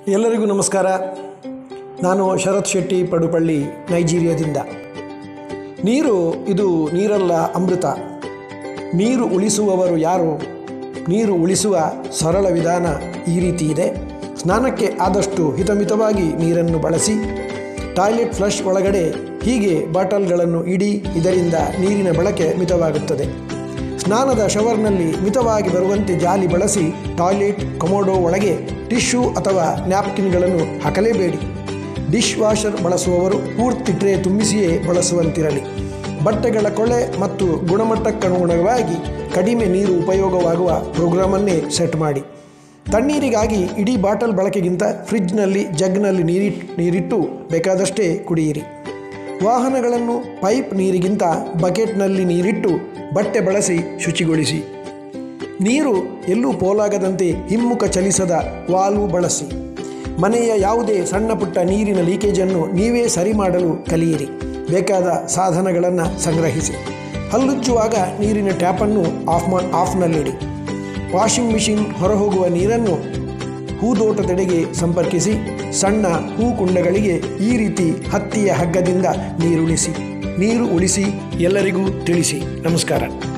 ಎಲ್ಲರಿಗೂ ನಮಸ್ಕಾರ ನಾನು ಶರತ್ ಶೆಟ್ಟಿ ಪಡುಪಳ್ಳಿ ನೈಜೀರಿಯಾದಿಂದ ನೀರು ಇದು ನೀರಲ್ಲ ಅಮೃತ ನೀರು ಉಳಿಸುವವರು ಯಾರು ನೀರು ಉಳಿಸುವ ಸರಳ ವಿಧಾನ ಈ ರೀತಿ ಇದೆ ಸ್ನಾನಕ್ಕೆ ಆದಷ್ಟು ಹಿತಮಿತವಾಗಿ ನೀರನ್ನು ಬಳಸಿ ಟಾಯ್ಲೆಟ್ ಫ್ಲಶ್ ಒಳಗಡೆ ಹೀಗೆ ಬಾಟಲ್ಗಳನ್ನು ಇಡಿ ಇದರಿಂದ ನೀರಿನ ಬಳಕೆ ಮಿತವಾಗುತ್ತದೆ ಸ್ನಾನದ ಶವರ್ನಲ್ಲಿ ಮಿತವಾಗಿ ಬರುವಂತೆ ಜಾಲಿ ಬಳಸಿ ಟಾಯ್ಲೆಟ್ ಕಮೋಡೋ ಒಳಗೆ ಟಿಶ್ಯೂ ಅಥವಾ ನ್ಯಾಪ್ಕಿನ್ಗಳನ್ನು ಹಾಕಲೇಬೇಡಿ ಡಿಶ್ ವಾಷರ್ ಬಳಸುವವರು ಪೂರ್ತಿ ಟ್ರೇ ತುಂಬಿಸಿಯೇ ಬಳಸುವಂತಿರಲಿ ಬಟ್ಟೆಗಳ ಕೊಳೆ ಮತ್ತು ಗುಣಮಟ್ಟಕ್ಕನುಗುಣವಾಗಿ ಕಡಿಮೆ ನೀರು ಉಪಯೋಗವಾಗುವ ಪ್ರೋಗ್ರಾಮನ್ನೇ ಸೆಟ್ ಮಾಡಿ ತಣ್ಣೀರಿಗಾಗಿ ಇಡೀ ಬಾಟಲ್ ಬಳಕೆಗಿಂತ ಫ್ರಿಡ್ಜ್ನಲ್ಲಿ ಜಗ್ನಲ್ಲಿ ನೀರಿಟ್ ನೀರಿಟ್ಟು ಬೇಕಾದಷ್ಟೇ ಕುಡಿಯಿರಿ ವಾಹನಗಳನ್ನು ಪೈಪ್ ನೀರಿಗಿಂತ ಬಕೆಟ್ನಲ್ಲಿ ನೀರಿಟ್ಟು ಬಟ್ಟೆ ಬಳಸಿ ಶುಚಿಗೊಳಿಸಿ ನೀರು ಎಲ್ಲೂ ಪೋಲಾಗದಂತೆ ಹಿಮ್ಮುಖ ಚಲಿಸದ ವಾಲ್ವ್ ಬಳಸಿ ಮನೆಯ ಯಾವುದೇ ಸಣ್ಣ ಪುಟ್ಟ ನೀರಿನ ಲೀಕೇಜನ್ನು ನೀವೇ ಸರಿ ಮಾಡಲು ಕಲಿಯಿರಿ ಬೇಕಾದ ಸಾಧನಗಳನ್ನು ಸಂಗ್ರಹಿಸಿ ಹಲ್ಲುಜ್ಜುವಾಗ ನೀರಿನ ಟ್ಯಾಪನ್ನು ಆಫ್ ಮಾ ಆಫ್ನಲ್ಲಿಡಿ ವಾಷಿಂಗ್ ಮಿಷಿನ್ ಹೊರಹೋಗುವ ನೀರನ್ನು ಹೂದೋಟದೆಡೆಗೆ ಸಂಪರ್ಕಿಸಿ ಸಣ್ಣ ಹೂಕುಂಡಗಳಿಗೆ ಈ ರೀತಿ ಹತ್ತಿಯ ಹಗ್ಗದಿಂದ ನೀರುಣಿಸಿ ನೀರು ಉಳಿಸಿ ಎಲ್ಲರಿಗೂ ತಿಳಿಸಿ ನಮಸ್ಕಾರ